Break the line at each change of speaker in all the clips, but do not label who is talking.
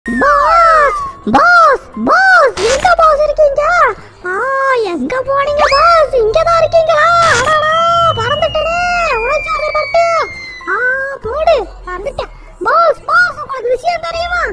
Pass boss boss எங்க boss இருக்கீங்க ஆ எங்க போனீங்க பாஸ் இங்க தான் இருக்கீங்களா அடடா பறந்துட்டனே உழைச்சு வந்து பட்டு ஆ போடு பறந்துட்டேன் பாஸ் பாஸ் உங்களுக்கு விஷயம் தெரியுமா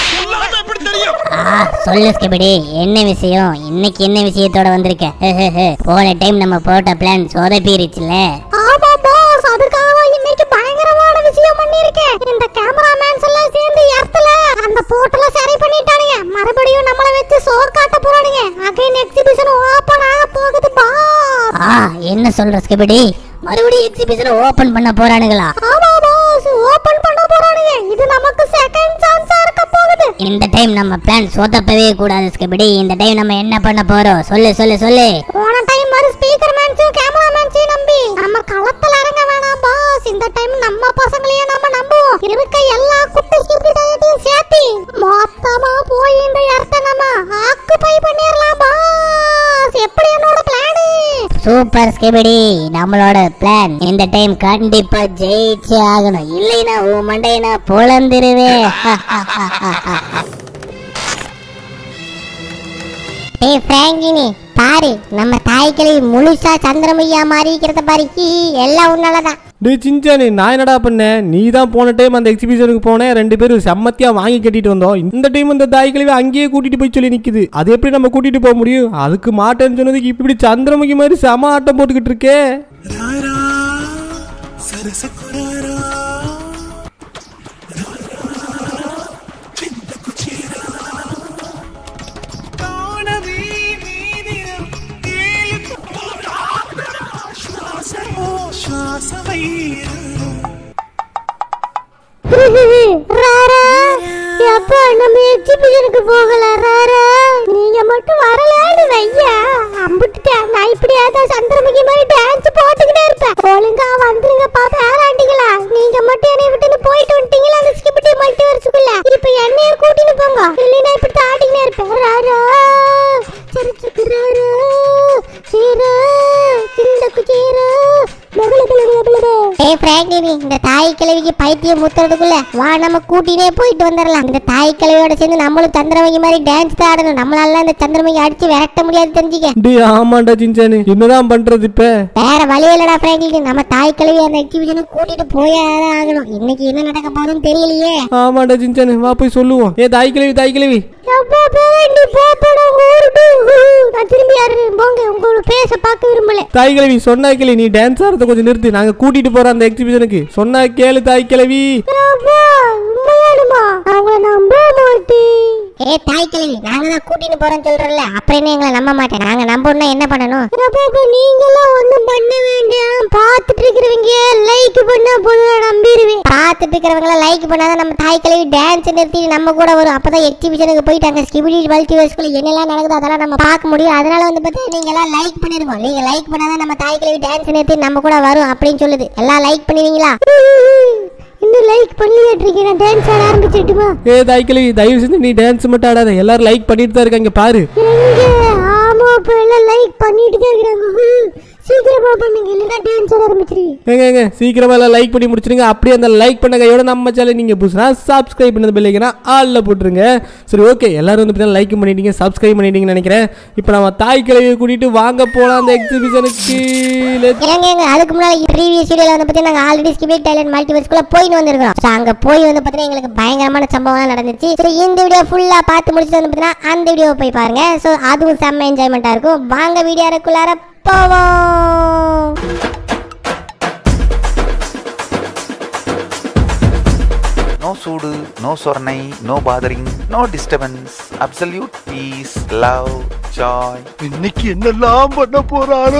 ஆ சொல்லு ஸ்கிபிடி என்ன விஷயம் இன்னைக்கு என்ன விஷயத்தோட வந்திருக்க போன டைம் நம்ம போட்ட பிளான் சொதப்பிருச்சுல
ஆமா பாஸ் அதுக்காக தான் இன்னைக்கு பயங்கரமான விஷயம் பண்ணிருக்கேன் இந்த கேமராமேன்ஸ் எல்லாம் சேர்ந்து இடத்துல அந்த போட்டல சரி பண்ணிட்டானுங்க மறுபடியும் நம்மள வச்சு ஷோ காட்ட போறானுங்க அகைன் எக்ஸிபிஷன் ஓபன் ஆக போகுது பாஸ்
ஆ என்ன சொல்ற ஸ்கிபிடி மறுபடியும் எக்ஸிபிஷன் ஓபன் பண்ண போறானுங்களா
ஆமா பாஸ் ஓபன் பண்ண போறானுங்க இது நமக்கு செகண்ட் சான்ஸா இருக்க போகுது
இந்த டைம் நம்ம பிளான் சொதப்பவே கூடாது ஸ்கிபிடி இந்த டைம் நம்ம என்ன பண்ண போறோம் சொல்லு சொல்லு சொல்லு
போன டைம் ஒரு ஸ்பீக்கர் மேன்ஸும் கேமரா மேன்ஸையும் நம்பி நம்ம களத்துல இறங்க வேணாம் பாஸ் இந்த டைம் நம்ம பசங்களையே நம்ம நம்புவோம் இருக்க எல்லா குட்டி ஸ்கிப்பிட்டையும் சேர்த்து மொத்தமா போய் இந்த இடத்த நம்ம ஆக்குபை பண்ணிடலாம் பாஸ் எப்படி என்னோட பிளானு
சூப்பர் ஸ்கிபிடி நம்மளோட பிளான் இந்த டைம் கண்டிப்பா ஜெயிச்சு ஆகணும் இல்லைன்னா உன் மண்டையை நான் பொழந்துருவே
ஏய் பிராங்கினி பாரு நம்ம தாய்க்கிளி முழுசா சந்திரமையா மாறி இருக்கிறத பாரு ஹீ, எல்லாம் உன்னாலதான்
டேய் சிஞ்சானே நான் என்னடா பண்ணேன் நீ தான் போன டைம் அந்த எக்ஸிபிஷனுக்கு போனேன் ரெண்டு பேரும் செம்மத்தியா வாங்கி கட்டிட்டு வந்தோம் இந்த டைம் இந்த தாய் கிழவி அங்கேயே கூட்டிட்டு போய் சொல்லி நிக்குது அது எப்படி நம்ம கூட்டிட்டு போக முடியும் அதுக்கு மாட்டேன்னு சொன்னதுக்கு இப்படி சந்திரமுகி மாதிரி செம ஆட்டம் போட்டுக்கிட்டு இருக்கே
రారా సరస కురారా చింతకు చేరా కాణవీ నీదిరం ఏలుకు శ్వాస శ్వాసవైరా
ராரா எப்ப நம்ம எக்ஸிபிஷனுக்கு போகல ராரா நீங்க மட்டும் வரலான்னு வையா அம்பிட்டுட்டேன் நான் இப்படியாவது சந்திரமுகி மாதிரி டான்ஸ் போட்டுக்கிட்டே இருப்பேன் ஒழுங்கா வந்துருங்கப்பா பேராண்டிங்களா நீங்க மட்டும் என்னை விட்டு போயிட்டு வந்துட்டீங்களா அந்த ஸ்கிபிட்டி மல்டிவர்ஸுக்குள்ள இப்ப என்னைய கூட்டிட்டு போங்க இல்லைன்னா இப்படி ஆடிக்கிட்டே இருப்பேன் ராரா சிரிச்சுக்கு ராரா சீரா சிந்தக்கு சீரா பபல பல பல ஏய் பிராங்கினி இந்த தாய் கிழவிக்கு பைத்தியம் முத்துறதுக்குள்ள வா நம்ம கூட்டினே போயிட்டு வந்துடலாம் இந்த தாய் கிழவியோட சேர்ந்து நம்மளும் சந்திரமுகி மாதிரி டான்ஸ் தான் ஆடணும் நம்மளால இந்த சந்திரமுகி அடிச்சு விரட்ட முடியாது தெரிஞ்சுக்க
டேய் ஆமாண்டா சிஞ்சானு என்னதான் பண்றது இப்ப
வேற வழி இல்லடா பிராங்கினி நம்ம தாய் கிழவி அந்த எக்ஸிபிஷனுக்கு கூட்டிட்டு போயே ஆகணும் இன்னைக்கு என்ன நடக்க போகுதுன்னு தெரியலையே
ஆமாண்டா சிஞ்சானு வா போய் சொல்லுவோம் ஏ தாய் கிழவி தாய் கிழவி
அப்பா பேரண்டி போப்படா ஊருடு நான் திரும்பி யாரு போங்க உங்களோட பேச பார்க்க விரும்பல
தாய் கிழவி சொன்னா கேளு நீ டான்ஸ் ஆடுறத கொஞ்சம் நிறுத்து நாங்க கூட்டிட்டு போறோம் அந்த எக்ஸிபிஷனுக்கு சொன்னா கேளு தாய் கிழவி
அப்பா உண்மையானுமா அவங்கள நம்ப மாட்டேன் ஏ தாய் கிழவி நாங்க தான் கூட்டிட்டு போறோம் சொல்றல அப்புறம் என்ன எங்களை நம்ப மாட்டேன் நாங்க நம்பணும்னா என்ன பண்ணணும் அப்பா நீங்களாம் ஒண்ணும் பண்ண வேண்டாம் பார்த்துட்டு இருக்கிறவங்க லைக் பண்ணா போதும் நம்பிடுவேன் பார்த்துட்டு இருக்கிறவங்க லைக் பண்ணாதான் நம்ம தாய் கிழவி டான்ஸ் நிறுத்தி நம்ம கூட வரும் அப்பதான் எக்ஸிபிஷனுக்கு போயிட்டு அங்க ஸ்கிபிடி மல்டிவர்ஸ்குள்ள என்னெல்லாம் நடக்குதோ அதெல்லாம் நம்ம பார்க்க முடியும் அதனால வந்து பார்த்தா நீங்க எல்லாம் லைக் பண்ணிருக்கோம் நீங்க லைக் பண்ணாதான் நம்ம தாய் கிழவி டான்ஸ் நிறுத்தி நம்ம கூட வரும் அப்படின்னு சொல்லுது எல்லாம் லைக் பண்ணுவீங்களா இன்னும் லைக் பண்ணிட்டு இருக்கேன் நான் டான்ஸ் ஆட ஆரம்பிச்சிட்டுமா
ஏ தாய் கிழவி தயவு செஞ்சு நீ டான்ஸ் மட்டும் ஆடாத எல்லாரும் லைக் பண்ணிட்டு தான் இருக்காங்க பாரு
எங்க ஆமா இப்ப எல்லாம் லைக் பண்ணிட்டு தான் இருக்கிறாங்க ஹம். சீக்கிரமா பண்ணுங்க இல்லைன்னா டான்ஸ் ஆட ஆரம்பிச்சிருவீங்க
ஏங்க ஏங்க சீக்கிரமா எல்லாம் லைக் பண்ணி முடிச்சிருங்க அப்படியே அந்த லைக் பண்ண கையோட நம்ம சேனல் நீங்க புதுசுனா சப்ஸ்கிரைப் பண்ணது பெல்லைக்கனா ஆல்ல போட்டுருங்க சரி ஓகே எல்லாரும் வந்து பார்த்தீங்கன்னா லைக் பண்ணிட்டீங்க சப்ஸ்கிரைப் பண்ணிட்டீங்கன்னு நினைக்கிறேன் இப்போ நம்ம தாய் கிழவியை கூட்டிட்டு வாங்க போலாம் அந்த எக்ஸிபிஷனுக்கு
ஏங்க ஏங்க அதுக்கு முன்னாடி ப்ரீவியஸ் வீடியோல வந்து பார்த்தீங்கன்னா நாங்கள் ஆல்ரெடி ஸ்கிபிட் டைலண்ட் மல்டிவர்ஸ்குள்ள போயிட்டு வந்திருக்கோம் ஸோ அங்கே போய் வந்து பார்த்தீங்கன்னா எங்களுக்கு பயங்கரமான சம்பவம் நடந்துச்சு ஸோ இந்த வீடியோ ஃபுல்லாக பார்த்து முடிச்சுட்டு வந்து பார்த்தீங்கன்னா அந்த வீடியோவை போய் பாருங்க ஸோ அதுவும் செம்ம என்ஜாய்மெண்ட்டாக இருக்கும் வாங்க வீடியோக்குள்ளார போவோம்
No sudu, no sornai, no bothering, no disturbance. Absolute peace, love, joy.
இன்னைக்கு என்னெல்லாம் பண்ண போறாரோ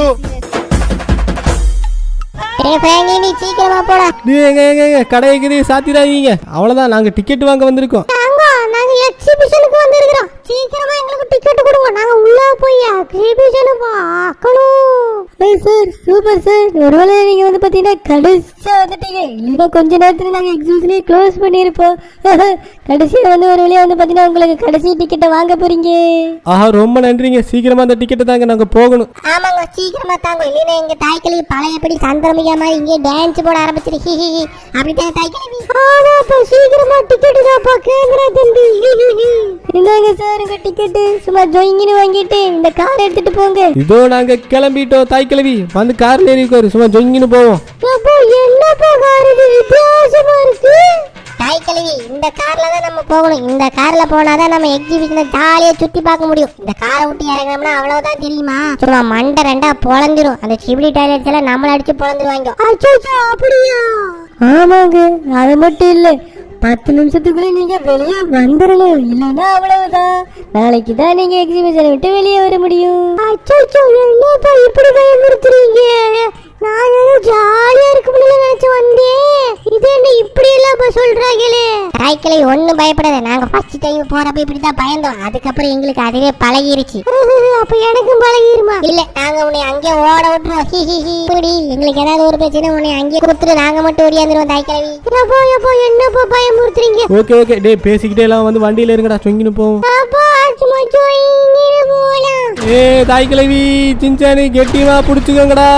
ஏ ஃப்ரெண்ட் நீ சீக்கிரமா போடா
நீ எங்க எங்க எங்க கடையை கிடையை சாத்திடாதீங்க அவ்வளோதான் நாங்கள் டிக்கெட் வாங்க வந்திருக்கோம்
நாங்க நாங்க எக்ஸிபிஷனுக்கு வந்திருக்கிறோம் சீக்கிரமா எங்களுக்கு டிக்கெட் கொடுங்க நாங்க உள்ள போய் எக்ஸிபிஷன் பார்க்கணும் சார் சூப்பர் சார் ஒருவேளை நீங்க வந்து பாத்தீங்கன்னா கடைசியா வந்துட்டீங்க இல்லைன்னா கொஞ்ச நேரத்துல நாங்க எக்ஸிபிஷனே க்ளோஸ் பண்ணிருப்போம் கடைசியா வந்து ஒரு வழியா வந்து பாத்தீங்கன்னா உங்களுக்கு கடைசி டிக்கெட்டை வாங்க போறீங்க
ஆஹா ரொம்ப நன்றிங்க சீக்கிரமா அந்த டிக்கெட்டை தாங்க நாங்க போகணும்
ஆமாங்க சீக்கிரமா தாங்க இல்லைன்னா எங்க தாய்க்கிழவி பழையபடி சந்திரமிகா மாதிரி இங்கே டான்ஸ் போட ஆரம்பிச்சிரு ஹி ஹி ஹி அப்படித்தான் தாய்க்கிழவி
ஆமா அப்ப சீக்கிரமா டிக்கெட் தான்ப்பா கேக்குறா தம்பி இந்தாங்க சார் உங்க டிக்கெட்டு சும்மா ஜொயிங்கின்னு வாங்கிட்டு இந்த கார் எடுத்துட்டு போங்க
இதோ நாங்க கிளம்பிட்டோம் தாய் கிளவி வந்து கார்ல ஏறிக்கோரு சும்மா ஜொங்கின்னு போவோம்
அப்போ என்னப்பா கார் இது வித்தியாசமா இருக்கு
தாய்க்கிழவி இந்த கார்ல தான் நம்ம போகணும் இந்த கார்ல போனாதான் நம்ம எக்ஸிபிஷனை ஜாலியா சுத்தி பார்க்க முடியும் இந்த காரை விட்டு இறங்கினோம்னா அவ்வளவுதான் தெரியுமா சும்மா மண்டை ரெண்டா பொழந்துரும் அந்த சிபிடி டாய்லெட்ஸ் எல்லாம் நம்மள அடிச்சு பொழந்துருவாங்க
அச்சோ அப்படியா ஆமாங்க அது மட்டும் இல்ல பத்து நிமிஷத்துக்குள்ள நீங்க வெளியே வந்துடணும் இல்லைன்னா அவ்வளவுதான் நாளைக்கு தான் நீங்க எக்ஸிபிஷன் விட்டு வெளியே வர முடியும் அச்சோ என்னப்பா இப்படி பயமுறுத்துறீங்க நான் ஏதோ ஜாலியா இருக்கும்னு நினைச்சு வந்தேன் இது என்ன இப்படி எல்லாம் சொல்றாங்களே
தாய்க்கிழவி ஒண்ணும் பயப்படாத நாங்க ஃபர்ஸ்ட் டைம் போறப்ப இப்படிதான் பயந்தோம் அதுக்கப்புறம் எங்களுக்கு அதுவே பழகிருச்சு
அப்ப எனக்கும் பழகிருமா
இல்ல நாங்க உன்னை அங்கே ஓட விட்டுருவோம் ஹி ஹி ஹி இப்படி எங்களுக்கு ஏதாவது ஒரு பிரச்சனை உன்னை அங்கே கொடுத்துட்டு நாங்க மட்டும் ஓடியாந்துருவோம் தாய்க்கிழவி
எப்போ எப்போ என்னப்பா பயமுறுத்துறீங்க
ஓகே ஓகே டேய் பேசிக்கிட்டே எல்லாம் வந்து வண்டியில இருங்கடா சொங்கின்னு போவோம்
அப்பா சும்மா ஜோயின்னு போலாம்
ஏ தாய் கிளவி சிஞ்சானி கெட்டியமா புடிச்சுக்கோங்கடா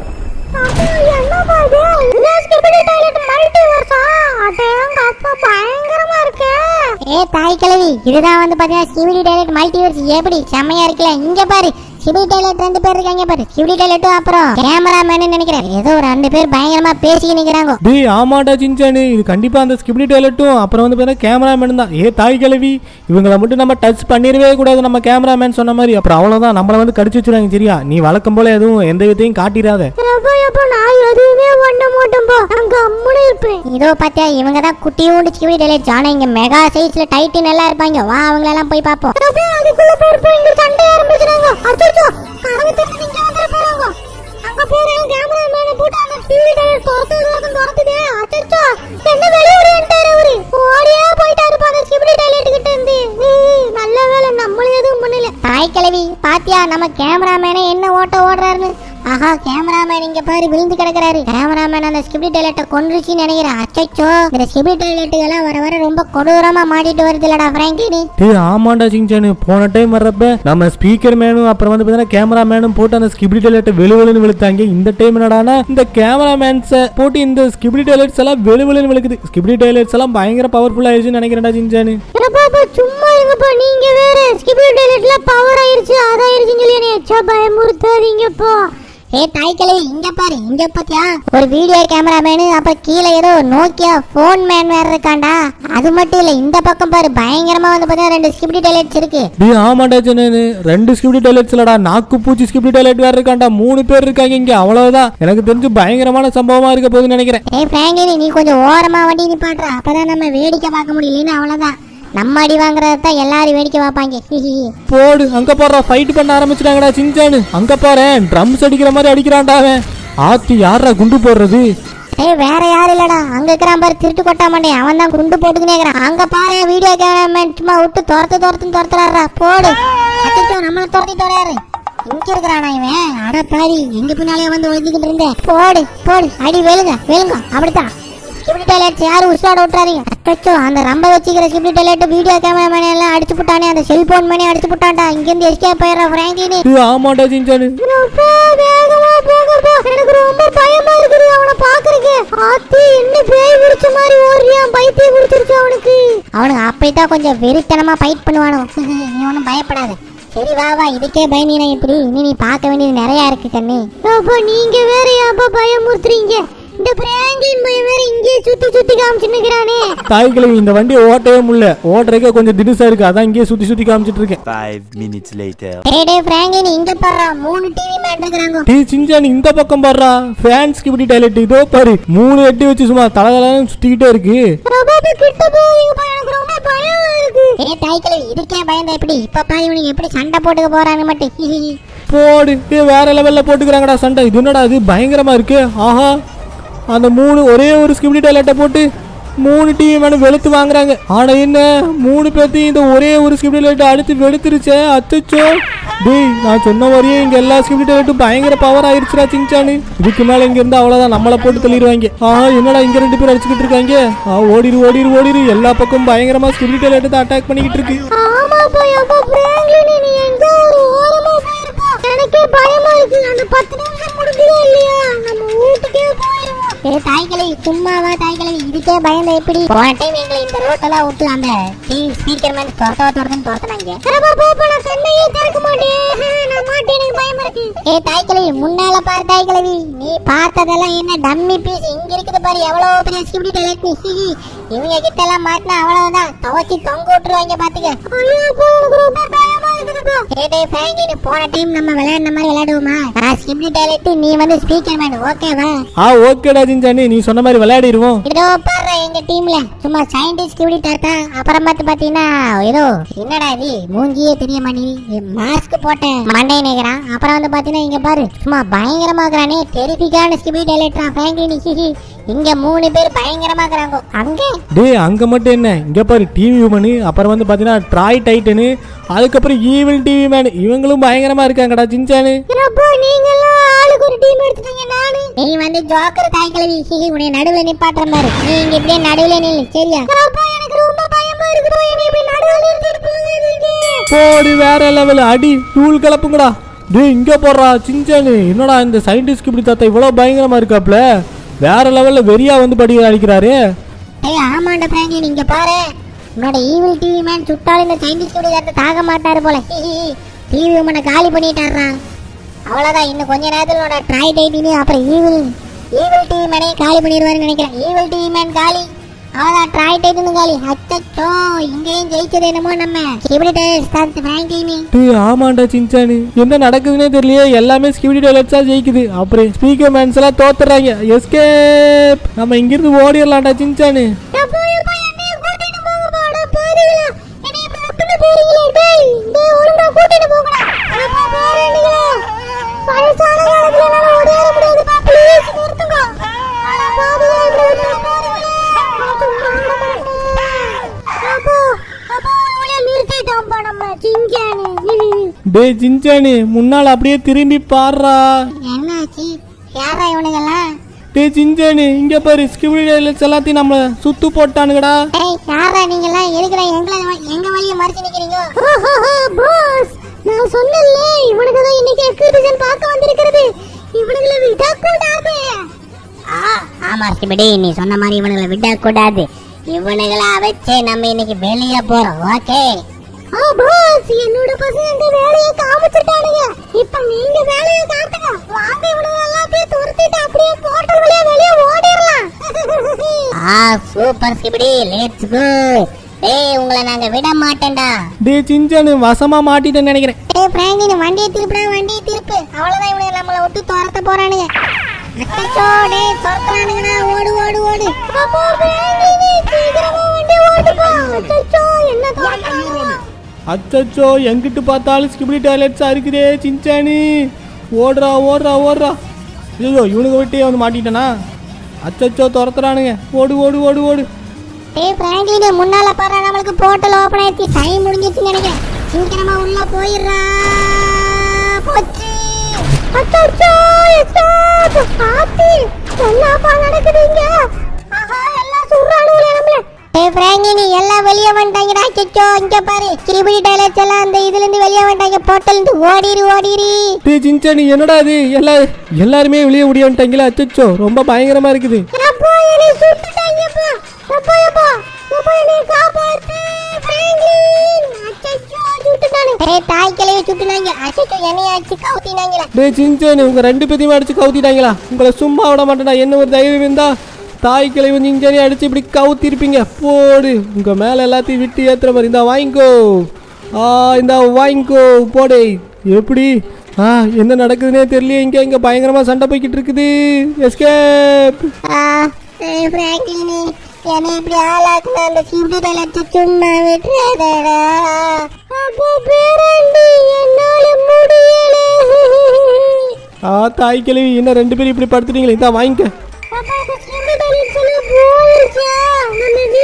அப்பா, என்னப்பா இது? இந்த skibidi toilet multiverse ஆ? அடேங்க அப்பா, பயங்கரமா இருக்கே.
ஏ தாய்க்கிழவி இதுதான் வந்து பாத்தீங்கன்னா சிவிடி டைலட் மல்டிவர்ஸ் எப்படி செம்மையா இருக்குல்ல இங்க பாரு சிவிடி டைலட் ரெண்டு பேர் இருக்காங்க பாரு சிவிடி டைலட்டும் அப்புறம் கேமராமேன் நினைக்கிறேன் ஏதோ ஒரு ரெண்டு பேர் பயங்கரமா பேசி நிக்கிறாங்க
டேய் ஆமாடா சிஞ்சானு இது கண்டிப்பா அந்த ஸ்கிப்டி டாய்லெட்டும் அப்புறம் வந்து பார்த்தா கேமராமேன் தான் ஏ தாய் கிழவி இவங்களை மட்டும் நம்ம டச் பண்ணிடவே கூடாது நம்ம கேமராமேன் சொன்ன மாதிரி அப்புறம் அவ்வளவுதான் நம்மள வந்து கடிச்சு வச்சிருவாங்க சரியா நீ வழக்கம் போல எதுவும் எந்த விதையும் காட்டிடாத
எப்பா, எப்பா, நான் எதுவுமே பண்ண மாட்டேன்பா. நான் கம்முனு இருப்பேன்.
இதோ பாத்தியா இவங்க தான் குட்டியோண்டு சிவிடி டைலட் ஆனா இங்க மெகா சைஸ்ல டைட்டின் எல்லாம் இருப்பாங்க வா அவங்களெல்லாம் போய் பார்ப்போம்
அப்பா, அதுக்குள்ள போயிருப்பா, இங்க சண்டை ஆரம்பிச்சிட்டாங்க. அச்சச்சோ, கதவு திறந்து இங்க வந்துட போறாங்க. அங்க போற cameraman அ போட்டு அந்த skibidi toilet துரத்துது, துரத்துது, துரத்துது. அச்சச்சோ, என்ன வெளிய ஓடியாந்துட்டாரு அவரு. ஓடியே போயிட்டாருப்பா அந்த skibidi toilet கிட்ட இருந்து. ஏய், நல்ல வேளை நம்மளும் எதுவும் பண்ணல
தாய் கிழவி பாத்தியா நம்ம கேமராமேனே என்ன ஓட்ட ஓடுறாருன்னு ஆஹா கேமராமேன் இங்க பாரு விழுந்து கிடக்குறாரு கேமராமேன் அந்த ஸ்கிப்டி டைலட்டை கொன்றுச்சுன்னு நினைக்கிறேன் அச்சச்சோ இந்த ஸ்கிப்டி டைலட்டுகள்லாம் வர வர ரொம்ப கொடூரமா மாட்டிட்டு வருது இல்லடா பிராங்கினி
டேய் ஆமாண்டா சிங்சானு போன டைம் வர்றப்ப நம்ம ஸ்பீக்கர் மேனும் அப்புறம் வந்து பார்த்தீங்கன்னா கேமரா மேனும் போட்டு அந்த ஸ்கிப்டி டாய்லெட்டை வெளுவெளுன்னு வெளுத்தாங்க இந்த டைம் என்னடானா இந்த கேமரா மேன்ஸை போட்டு இந்த ஸ்கிப்டி டாய்லெட்ஸ் எல்லாம் வெளுவெளுன்னு வெளுக்குது ஸ்கிப்டி டாய்லெட்ஸ் எல்லாம் பயங்கர பவர்ஃபுல் ஆயிடுச்சுன்னு நினைக்கிறேன்டா சிங்சானு
என்னப்பா சும்மா இருங்கப்பா நீங்க வேற ஸ்கிபிடி டாய்லெட்ல பவர் ஆயிருச்சு அதாயிருச்சுன்னு சொல்லி என்னை எச்சா பயமுறுத்தாதீங்கப்பா
ஏ தாய் கிழவி இங்க பாரு இங்க பாத்தியா ஒரு வீடியோ கேமராமேனு அப்புறம் கீழே ஏதோ நோக்கியா போன் மேன் வேற இருக்காண்டா அது மட்டும் இல்ல இந்த பக்கம் பாரு பயங்கரமா வந்து பாத்தீங்கன்னா ரெண்டு ஸ்கிப்டி டைலட்ஸ் இருக்கு
டேய் ஆமாண்டா சின்னு ரெண்டு ஸ்கிப்டி டாய்லெட்ஸ் இல்லடா நாக்கு பூச்சி ஸ்கிப்டி டாய்லெட் வேற இருக்காண்டா மூணு பேர் இருக்காங்க இங்க அவ்வளவுதான் எனக்கு தெரிஞ்சு பயங்கரமான சம்பவமா இருக்க போகுதுன்னு நினைக்கிறேன்
ஏய் பிராங்கினி நீ கொஞ்சம் ஓரமா வண்டி நிப்பாட்டுற அப்பதான் நம்ம வேடிக்கை பார்க்க முடியலன்னு அவ்வளவுதான் நம்ம அடி வாங்குறத தான் எல்லாரும் வேடிக்கை பார்ப்பாங்க ஹிஹிஹி.
போடு அங்க போடுறா ஃபைட் பண்ண ஆரம்பிச்சிட்டாங்கடா சிஞ்சானு அங்க பாரேன் ட்ரம்ஸ் அடிக்கிற மாதிரி அடிக்கிறான்டா அவன் ஆத்தி யாரா குண்டு போடுறது
ஏய் வேற யாரும் இல்லடா அங்க இருக்கிறான் பாரு திருட்டு கொட்டா மாட்டேன் அவன் தான் குண்டு போட்டுக்கினே இருக்கிறான் அங்க பாரு வீடியோ கேமராமேன் சும்மா விட்டு துரத்து துரத்துன்னு துரத்துறாரா போடு அச்சோ நம்மள துரத்தி துறையாரு இங்க இருக்கிறானா இவன் அட பாரி எங்க பின்னாலே வந்து ஒழிஞ்சுக்கிட்டு இருந்தேன் போடு போடு அடி வெளுங்க வெளுங்க அப்படித்தான் ஸ்கிப்டி டாய்லெட் யாரும் உஷாட விட்டுறாதீங்க அச்சோ அந்த ரம்ப வச்சுக்கிற ஸ்கிப்டி டாய்லெட் வீடியோ கேமராமேன் எல்லாம் அடிச்சு புட்டானே அந்த செல்போன் மணி அடிச்சு புட்டான்டா இங்க இருந்து எஸ்கேப் போயிடுற பிராங்கினி
டேய், ஆமாண்டா சிஞ்சானு
ரொம்ப வேகமா போங்கப்பா எனக்கு ரொம்ப பயமா இருக்குது அவனை பாக்குறதுக்கு ஆத்தி என்ன பேய் பிடிச்ச மாதிரி ஓடுறியான் பைத்தியம் பிடிச்சிருச்சு அவனுக்கு
அவனுக்கு அப்பைத்தான் கொஞ்சம் வெறித்தனமா ஃபைட் பண்ணுவானோ நீ ஒன்றும் பயப்படாத சரி வா வா இதுக்கே பயந்தீனா இப்படி இனி நீ பார்க்க வேண்டியது நிறைய இருக்கு கண்ணு
அப்பா நீங்க வேற ஏப்பா பயமுறுத்துறீங்க இந்த பிராங்கின் பையன் வேற இங்கேயே சுத்தி சுத்தி காமிச்சுன்னு இருக்கிறானே
தாய் கிழவி இந்த வண்டியை ஓட்டவே முடியல ஓட்டுறதுக்கே கொஞ்சம் திடுசா இருக்கு அதான் இங்கேயே சுத்தி சுத்தி காமிச்சிட்டு இருக்கேன்
Five minutes later.
டேய் டேய் பிராங்கின் இங்க பாரு மூணு டிவி மேட் இருக்கிறாங்க
டேய் சிஞ்சான் இந்த பக்கம் பாடுறா ஃபேன்ஸ்க்கு இப்படி டாய்லெட் இதோ பாரு மூணு எட்டி வச்சு சும்மா தலதலன்னு சுத்திக்கிட்டே இருக்கு
ரொம்ப கிட்ட போவீங்கப்பா எனக்கு ரொம்ப பயமா இருக்கு
ஏ தாய்க்கிழவி இதுக்கே பயந்த எப்படி இப்ப பாரு இவனுக்கு எப்படி சண்டை போட்டுக்க போறான்னு மட்டும் ஹிஹிஹி.
போடு ஏய், வேற லெவல்ல போட்டுக்கிறாங்கடா சண்டை இது என்னடா அது பயங்கரமா இருக்கு ஆஹா அந்த மூணு ஒரே ஒரு ஸ்கிப்டி டாய்லெட்டை போட்டு மூணு டீம் மேடம் வெளுத்து வாங்குறாங்க ஆனா என்ன மூணு பேர்த்தையும் இந்த ஒரே ஒரு ஸ்கிரிப்ட் லைட் அடுத்து வெளுத்துருச்சே அச்சச்சோ டேய் நான் சொன்ன மாதிரியே இங்க எல்லா ஸ்கிரிப்ட் லைட்டும் பயங்கர பவர் ஆயிருச்சுடா சிங்சானு இதுக்கு மேல இங்க இருந்தா அவ்வளவுதான் நம்மள போட்டு தள்ளிடுவாங்க ஆ என்னடா இங்க ரெண்டு பேர் அடிச்சுக்கிட்டு இருக்காங்க ஆ ஓடிரு ஓடிரு ஓடிரு எல்லா பக்கம் பயங்கரமா ஸ்கிரிப்ட் லைட் தான் அட்டாக் பண்ணிக்கிட்டு இருக்கு
ஆமா போய் அப்பா பிராங்க்லின் நீ எங்க ஒரு ஓரமா போயிருப்பா எனக்கே பயமா இருக்கு அந்த பத்து நிமிஷம் முடிஞ்சதே இல்லையா நம்ம வீட்டுக்கே போயிருவோம்
ஏ தாய்களை சும்மாவா தாய்களை இதுக்கே பயந்த எப்படி போன டைம் எங்களை இந்த ரோட்டெல்லாம் விட்டு அந்த ஸ்பீக்கர் மேன் துரத்த துரத்துன்னு துரத்துனாங்க
அரபா பாப்பா நான் கண்ணையே திறக்க மாட்டேன் நான் மாட்டேன் எனக்கு பயமா இருக்கு
ஏ தாய்க்கிழவி முன்னால பாரு தாய்க்கிழவி நீ பார்த்ததெல்லாம் என்ன டம்மி பீஸ் இங்க இருக்குது பாரு எவ்வளவு பெரிய ஸ்கிப்டி டைலட் நீ இவங்க கிட்ட எல்லாம் மாட்டினா அவ்வளவுதான் துவச்சி தொங்க விட்டுருவாங்க பாத்துக்க
ஐயோ அப்பா எனக்கு ரொம்ப பயமா இருக்குதுப்பா
ஏ டேய் ஃப்ராங்கி நீ போன டீம் நம்ம விளையாடின மாதிரி விளையாடுவோமா நான் ஸ்கிப்டி டைலட் நீ வந்து ஸ்பீக்கர் மேன் ஓகேவா
ஆ ஓகேடா சிங்சானு நீ சொன்ன மாதிரி விளையாடிடுவோம்
இதோ பாரு எங்க டீம்ல சும்மா சயின்டிஸ்ட் இப்படி தாத்தா அப்புறம் பார்த்து பாத்தீங்கன்னா ஏதோ என்னடா இது மூஞ்சியே தெரிய மாட்டேங்குது மாஸ்க் போட்ட மண்டை நினைக்கிறான் அப்புறம் வந்து பாத்தீங்கன்னா இங்க பாரு சும்மா பயங்கரமா இருக்கிறானே டெரிபிக்கான ஸ்கிபி டைலட்ரா ஃப்ராங்க்லின் ஹிஹி இங்க மூணு பேர் பயங்கரமா இருக்கிறாங்க அங்க
டேய் அங்க மட்டும் என்ன இங்க பாரு டிவி உமனு அப்புறம் வந்து பாத்தீங்கன்னா ட்ராய் டைட்டனு அதுக்கப்புறம் ஈவில் டிவி மேன் இவங்களும் பயங்கரமா இருக்காங்கடா சின்சானு
அப்பா நீங்க எல்லாம் ஆளுக்கு ஒரு டீம் எடுத்துட்டீங்க நானு
நீ வந்து ஜோக்கர் தாய்க்கிழவி ஹிஹி உன்னை நடுவுல நிப்பாட்டுற மாதிரி நீ இங்க இப்படியே நடுவுல நில்லு சரியா
அப்பா எனக்கு ரொம்ப பயமா இருக்குடா என்ன இப்படி நடுவுல நிறுத்திட்டு போகாதீங்க
போடு வேற லெவல் அடி தூள் கலப்புங்கடா டேய் இங்க போடுறா சின்சானு என்னடா இந்த சயின்டிஸ்ட் இப்படி தாத்தா இவ்வளவு பயங்கரமா இருக்காப்ல வேற லெவல்ல வெறியா வந்து படி அடிக்கிறாரு
ஏய் ஆமாண்டா ஃப்ராங்க்லின் இங்க பாரு உன்னோட ஈவில் டிவி மேன் சுட்டாலும் இந்த சயின்டிஸ்ட் கூட தாக்க மாட்டாரு போல டிவி உமனை காலி பண்ணிட்டாரா அவ்வளவுதான் இன்னும் கொஞ்ச நேரத்துல உன்னோட ட்ரை டைட்டினி அப்புறம் ஈவில் ஈவில் டிவி மேனே காலி பண்ணிடுவாருன்னு நினைக்கிறேன் ஈவில் டிவி மேன் காலி அவ்வளவுதான் ட்ரை டைட்டினும் காலி அச்சச்சோ இங்கேயும் ஜெயிச்சது என்னமோ நம்ம இப்படி ஸ்டார்ட் ஃப்ராங்க்லினி
டேய் ஆமாண்டா சின்சானு என்ன நடக்குதுன்னே தெரியலையே எல்லாமே ஸ்கிவிடி டைலட்ஸா ஜெயிக்குது அப்புறம் ஸ்பீக்கர் மேன்ஸ் எல்லாம் தோத்துறாங்க எஸ்கேப் நம்ம இங்கிருந்து ஓடிடலாம்டா சின்சானு
அப்பா அப்பா என்னைய கூட்டிட்டு போங்கப்பா அட பாருங்களா என்னைய இப்படி விட்டுட்டு போறீங்களே டேய் டேய் ஒழுங்கா கூட்டிட்டு போங்கடா அப்பா பாருங்களா வயசான காலத்துல என்னால ஓடியார முடியாதுப்பா ப்ளீஸ் நிறுத்துங்க அட பாவிகளா இப்படி விட்டுட்டு போறீங்களே நான் சும்மா விட மாட்டேன் அப்பா அப்பா இவளைய நிறுத்திட்டோம்ப்பா நம்ம சிங்கானு
டேய் சின்சானு முன்னால் அப்படியே திரும்பி பாடுறா
என்னாச்சு யாரா இவனுங்கெல்லாம்
டேய் சின்சானு இங்க பாரு ஸ்கிவிடி டைலட்ஸ் எல்லாத்தையும் நம்மள சுத்து போட்டானுங்கடா
ஏய் யாரா நீங்கெல்லாம் எதுக்குடா எங்களை எங்க வழியை மறைச்சு நிக்கிறீங்க
பாஸ் நான் சொன்னேன்ல இவனுக்கு தான் இன்னைக்கு எக்ஸிபிஷன் பார்க்க வந்திருக்கிறது இவனுங்களை விடக்கூடாது
ஆ, ஆமா சிபிடி நீ சொன்ன மாதிரி இவனுங்களை விடக்கூடாது இவனுங்களா வச்சு நம்ம இன்னைக்கு வெளியே போறோம் ஓகே
ஆ பாஸ் என்னோட பசங்க வேலையை காமிச்சிட்டானுங்க இப்ப நீங்க வேலையை காட்டுங்க வாங்க இவனுங்க எல்லாத்தையும் துரத்திட்டு அப்படியே போர்ட்டல் வழியா வெளியே ஓடிடலாம்
ஆ சூப்பர் சிபிடி லெட்ஸ் கோ ஏய் உங்களை நாங்க விட மாட்டேன்டா
டேய் சின்சானு வசமா மாட்டிட்டேன்னு நினைக்கிறேன்
ஏய் பிராங்கி வண்டியை திருப்புடா வண்டியை திருப்பு அவ்வளவுதான் இவனுங்க நம்மளை விட்டு துரத்த போறானுங்க அச்சச்சோ டேய் துரத்துறானுங்கடா ஓடு ஓடு ஓடு
அப்பா வேண்டினி சீக்கிரமா வண்டி ஓட்டுப்பா அச்சச்சோ என்ன தோணுது
அச்சச்சோ எங்கிட்டு பார்த்தாலும் ஸ்கிபிடி டைலட்ஸா இருக்குதே சின்சானு ஓடுறா ஓடுறா ஓடுறா ஐயோ இவனுக்கு விட்டே வந்து மாட்டிட்டேனா அச்சச்சோ துரத்துறானுங்க ஓடு ஓடு ஓடு ஓடு
ஏய் பிராங்க்லின் முன்னால பாரு நம்மளுக்கு போர்ட்டல் ஓபன் ஆயிடுச்சு டைம் முடிஞ்சிருச்சுன்னு நினைக்கிறேன் சீக்கிரமா உள்ள போயிடுறா போச்சு
அச்சச்சோ எஸ்கேப் ஆத்தி என்னப்பா நடக்குதுங்க ஆஹா எல்லாம் சுடுறானுங்களே நம்மள
ஏய் பிராங்க்லின் எல்லாம் வெளியே வந்துட்டாங்கடா அச்சச்சோ இங்க பாரு கிரிபிடி டைலர்ஸ் எல்லாம் அந்த இதுல இருந்து வெளியே வந்துட்டாங்க போர்ட்டல் இருந்து ஓடிரு ஓடிரு
டேய் சின்சானு என்னடா இது எல்லா எல்லாருமே வெளியே ஓடி வந்துட்டாங்களா அச்சச்சோ ரொம்ப பயங்கரமா இருக்குது
அப்பா என்னை சுட்டுட்டாங்கப்பா அப்பா அப்பா அப்பா என்னை காப்பாத்து பிராங்க்லின் அச்சச்சோ சுட்டுட்டானே
ஏய் தாய் கிளைய சுட்டுனாங்க அச்சச்சோ என்னைய அடிச்சு கவுத்தினாங்களா
டேய் சின்சானு உங்க ரெண்டு பேத்தையுமே அடிச்சு கவுத்திட்டாங்களா உங்களை சும்மா விட மாட்டேன்டா என்ன ஒரு தைரியம் இருந்தா தாய் கிளை வந்து இங்கே அடிச்சு இப்படி கவுத்திருப்பீங்க போடு உங்க மேல எல்லாத்தையும் விட்டு ஏத்துற மாதிரி இந்தா வாங்கிக்கோ ஆ இந்தா வாங்கிக்கோ போடே எப்படி ஆ என்ன நடக்குதுன்னே தெரியல இங்க இங்க பயங்கரமா சண்டை போய்கிட்டு இருக்குது எஸ்கேப்
ஆ ஏய் பிராங்க்லின் என்னை இப்படி ஆளாக்குன அந்த கிரிபிடி டைலர்ஸ் சும்மா விட்டுறாதடா
அப்போ பேரண்டி என்னால முடியல
ஆ தாய் கிளவி என்ன ரெண்டு பேரும் இப்படி படுத்துட்டீங்களே இந்தா வாங்கிக்க
அப்பா சின்ன டாலி சொல்லி போயிருச்சா நான்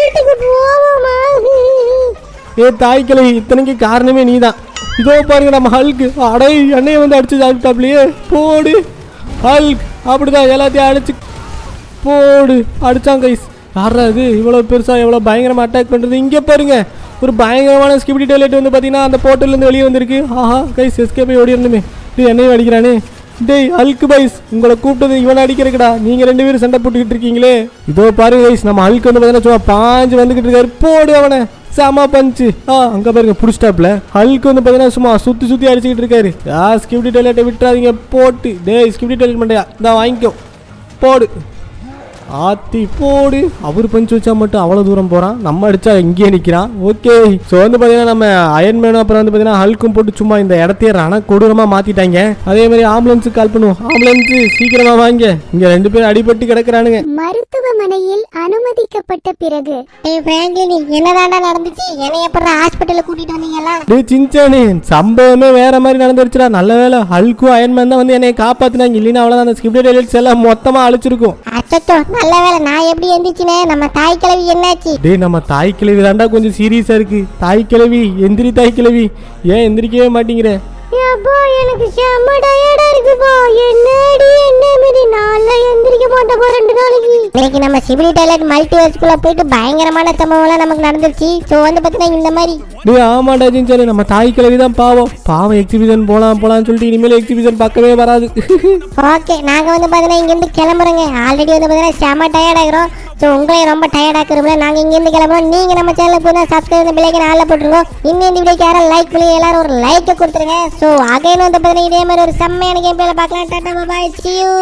வீட்டுக்கு போவோமா
ஏ தாய் கிழவி இத்தனைக்கு காரணமே நீதான் இதோ பாருங்க நம்ம ஹல்க் அடை எண்ணெயை வந்து அடிச்சு சாப்பிட்டாப்லையே போடு ஹல்க் அப்படிதான் எல்லாத்தையும் அடிச்சு போடு அடிச்சான் கைஸ் யாரா இது இவ்வளோ பெருசா எவ்வளோ பயங்கரமா அட்டாக் பண்றது இங்கே பாருங்க ஒரு பயங்கரமான ஸ்கிபிடி டாய்லெட் வந்து பார்த்தீங்கன்னா அந்த போர்ட்டல்லேருந்து வெளியே வந்திருக்கு ஆஹா கைஸ் எஸ்கே போய் ஓடிடணுமே டேய் என்னையும் அடிக்கிறானே டேய் ஹல்க் பைஸ் உங்களை கூப்பிட்டது இவனை அடிக்கிறக்கடா நீங்க ரெண்டு பேரும் சண்டை போட்டுக்கிட்டு இருக்கீங்களே இதோ பாருங்க கைஸ் நம்ம ஹல்க் வந்து பார்த்தீங்கன்னா சும்மா பாஞ்சு வந்துகிட்டு இருக்காரு போடு அவனை செம பஞ்சு ஆ அங்க பாருங்க புடிச்சிட்டாப்ல ஹல்க் வந்து பார்த்தீங்கன்னா சும்மா சுத்தி சுத்தி அடிச்சுக்கிட்டு இருக்காரு ஆ ஸ்கிபிடி டாய்லெட்டை விட்டுறாதீங்க போட்டு டேய் ஸ்கிபிடி டாய்லெட் மண்டையா இந்தா வாங்கிக்கோ போடு ஆத்தி போடு அவர் பஞ்சு வச்சா மட்டும் அவ்வளோ தூரம் போகிறான் நம்ம அடிச்சா இங்கேயே நிற்கிறான் ஓகே ஸோ வந்து பார்த்தீங்கன்னா நம்ம அயன்மேனும் அப்புறம் வந்து பார்த்தீங்கன்னா ஹல்க்கும் போட்டு சும்மா இந்த இடத்தையே ரண கொடூரமாக மாற்றிட்டாங்க அதே மாதிரி ஆம்புலன்ஸுக்கு கால் பண்ணுவோம் ஆம்புலன்ஸு சீக்கிரமாக வாங்க இங்கே ரெண்டு பேரும் அடிபட்டு கிடக்குறானுங்க
மருத்துவமனையில் அனுமதிக்கப்பட்ட பிறகு
ஏய் பிராங்க்லின் என்னதாண்டா நடந்துச்சு என்னை எப்படி ஹாஸ்பிட்டலுக்கு கூட்டிட்டு வந்தீங்களா
டேய் சின்சானே சம்பவமே வேற மாதிரி நடந்துருச்சுடா நல்ல வேலை ஹல்க்கும் அயன்மேன் தான் வந்து என்னை காப்பாத்தினாங்க இல்லைன்னா அவ்வளோதான் அந்த ஸ்கிப்ட் டைலட்ஸ் எல்லாம் மொத்தமாக அழிச்சிருக்கும்
அச்சச்சோ நல்ல வேலை நான் எப்படி எந்திரிச்சினே நம்ம தாய் கிழவி என்னாச்சு
டேய் நம்ம தாய் கிழவி தாண்டா கொஞ்சம் சீரியஸா இருக்கு தாய் கிழவி எந்திரி தாய் கிழவி ஏன் எந்திரிக்கவே மாட்டேங்கிற
அப்பா எனக்கு செம்ம டயர்டா இருக்குப்பா என்னடி என்ன மாரி நான்ல எந்திரிக்க மாட்டேப்பா ரெண்டு நாளைக்கு
இன்னைக்கு நம்ம சிபிலி டாய்லெட் மல்டிவர்ஸ்குள்ள போயிட்டு பயங்கரமான சம்பவம்லாம் நமக்கு நடந்துருச்சு ஸோ வந்து பார்த்தீங்கன்னா இந்த மாதிரி
டேய் ஆமாடா ஜின்சானே நம்ம தாய் கிழவி தான் பாவம் பாவம் எக்ஸிபிஷன் போலாம் போலாம்னு சொல்லிட்டு இனிமேல் எக்ஸிபிஷன் பார்க்கவே வராது
ஓகே நாங்கள் வந்து பார்த்தீங்கன்னா இங்கேருந்து கிளம்புறோங்க ஆல்ரெடி வந்து பார்த்தீங்கன்னா செம டயர்ட் ஆகிறோம் ஸோ உங்களையும் ரொம்ப டயர்ட் ஆக்குறோம்ல நாங்கள் இங்கேருந்து கிளம்புறோம் நீங்கள் நம்ம சேனலுக்கு போய் சப்ஸ்கிரைப் பண்ணி பிள்ளைக்கு நாளில் போட்டுருவோம் இன்னும் இந்த வீடியோக்கு யாரும் லைக் பண்ணி எல்லாரும் ஒரு லைக்கை கொடுத்துருங்க ஸோ அகைன் வந்து பார்த்தீங்கன்னா இதே மாதிரி ஒரு செம்மையான கேம் பிளேல பார்க்கலாம் tata bye see you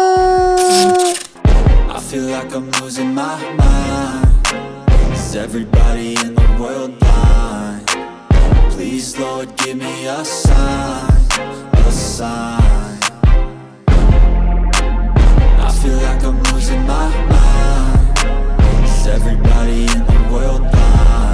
I feel like I'm losing my mind. Is everybody in the world blind? Please, Lord, give me a sign, a sign. I feel like I'm losing my mind. Is everybody in the world blind?